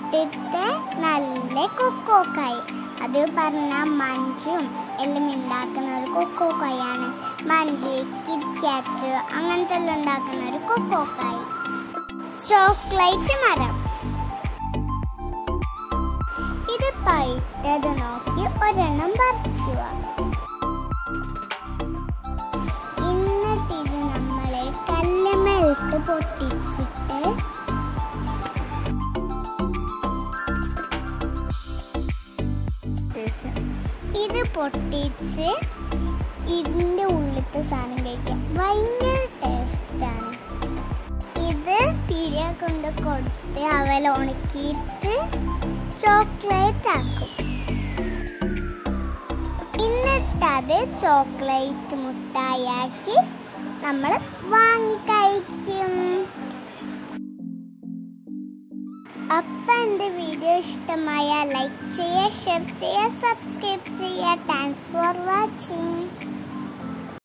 വീട്ടിലത്തെ നല്ല കൊക്കോക്കായി അത് പറഞ്ഞ മഞ്ചും എല്ലാം ഉണ്ടാക്കുന്ന ഒരു കൊക്കോക്കായാണ് മഞ്ച് കിറ്റ്കാറ്റ് അങ്ങനത്തെ എല്ലാം ഉണ്ടാക്കുന്ന ഒരു കൊക്കോക്കായി ചോക്ലേറ്റ് മരം ഇത് പഴുത്തത് നോക്കി ഒരെണ്ണം പറിക്കുക എന്നിട്ട് ഇത് നമ്മളെ കല്ലുമെൽക്ക് പൊട്ടിച്ചിട്ട് ഇത് പൊട്ടിച്ച് ഇതിന്റെ ഉള്ളിലത്തെ സാധനം കഴിക്കാം ഭയങ്കര ടേസ്റ്റാണ് ഇത് തിരികെ കൊണ്ട് കൊടുത്ത് അവൽ ഉണക്കിയിട്ട് ചോക്ലേറ്റ് ആക്കും എന്നിട്ടത് ചോക്ലേറ്റ് മുട്ടായാക്കി നമ്മൾ വാങ്ങി കഴിക്കും അപ്പൊ എന്റെ വീഡിയോ ഇഷ്ടമായ ലൈക്ക് ചെയ്യുക ഷെയർ ചെയ്യുക സബ്സ്ക്രൈബ് ചെയ്യുക താങ്ക്സ് ഫോർ വാച്ചിങ്